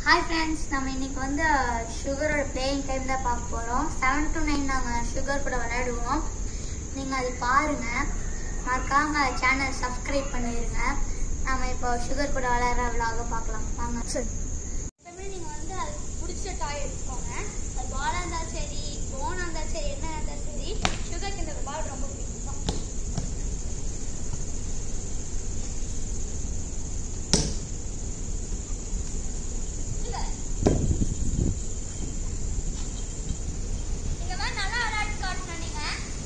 Hi friends நம்ம இன்னைக்கு வந்து சுகரோட பிளேயிங் டைம் தான் பார்க்க போகிறோம் செவன் டு நைன் நாங்கள் சுகர் கூட விளையாடுவோம் நீங்கள் அது பாருங்கள் மறக்காம சேனல் சப்ஸ்கிரைப் பண்ணிடுங்க நம்ம இப்போ சுகர் கூட விளையாடுற விலாக பார்க்கலாம் வாங்க சரி எப்பவுமே நீங்கள் வந்து அது பிடிச்ச டாய் எடுத்துக்கோங்க அது பாலாக இருந்தாலும் சரி போனாக இருந்தாலும் சரி என்ன இருந்தாலும் சரி சுகருக்கு இந்த பால் ரொம்ப பிடிக்கும் இல்ல. இந்த மாதிரி நல்லா விளையாட்டு காட்டணும் நீங்க.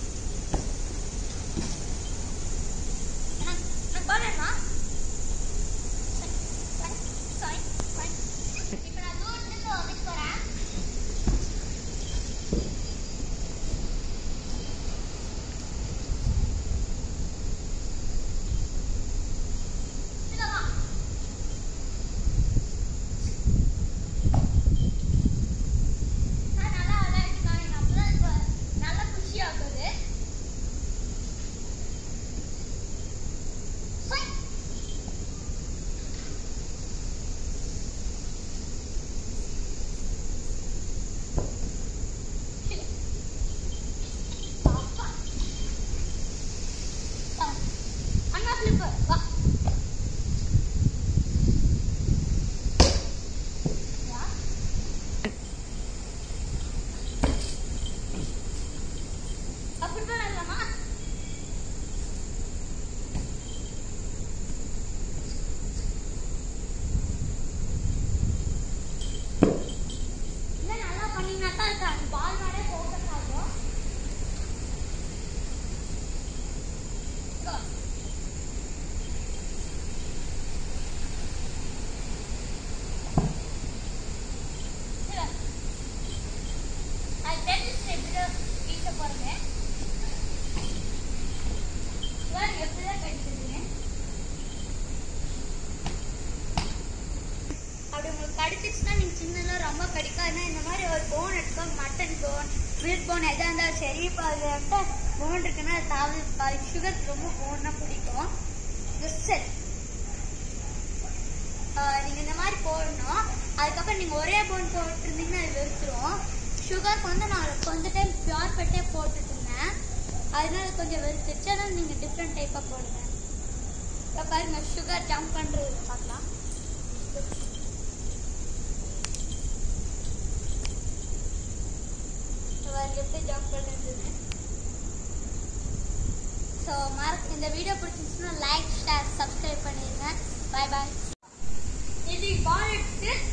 எனக்கு- எனக்கு ball வேணுமா? சரி, சரி, சரி, சரி. இப்ப நான் தூரத்துல இருந்து வைக்க போறேன். இதுல வா. நான் நல்லா விளையாட்டு காமிக்கணும். அப்பதான் இப்ப நல்லா குஷியாகுது. சை. கீழே. அப்பா. ஆ. அண்ணா flipper, வா. வா. அப்படிதான் இல்லம்மா இல்ல நல்லா பண்ணீங்கன்னா தான் அது அந்த பால் மேலே ஃபோக்கஸ் ஆகும் Go. இல்ல. அது தெரிஞ்சிச்சு எப்படிதான் வீச போறேன்னு. இவர் எப்படிதான் கடிச்சிருக்கீங்க அப்படி உங்களுக்கு கடிச்சிச்சுன்னா நீங்க சின்னதுல ரொம்ப கடிக்காதுன்னா இந்த மாதிரி ஒரு போன் எடுத்துக்கோ மட்டன் போன் மீட் போன் எதா இருந்தாலும் சரி இப்போ அது போன் இருக்குன்னா அது தாவி சுகர் ரொம்ப போன்னா பிடிக்கும் சரி நீங்க இந்த மாதிரி போடணும் அதுக்கப்புறம் நீங்க ஒரே போன் போட்டுருந்தீங்கன்னா அது வெறுத்துரும் சுகருக்கு வந்து நான் கொஞ்ச டைம் பியூர் பெட்டே போட்டுட்டு இருந்தேன் அதனால கொஞ்சம் வெறுத்துச்சு அதனால நீங்க டிஃப்ரெண்ட் டைப்பா போடுங்க இப்போ பாருங்க சுகர் ஜம்ப் பண்றது பார்க்கலாம் பாருங்க எப்படி ஜம்ப் பண்ணுறது ஸோ மறக்க இந்த வீடியோ பிடிச்சிருந்துச்சுன்னா லைக் ஷேர் சப்ஸ்கிரைப் பண்ணிடுங்க பாய் பாய் இது பால் எடுத்து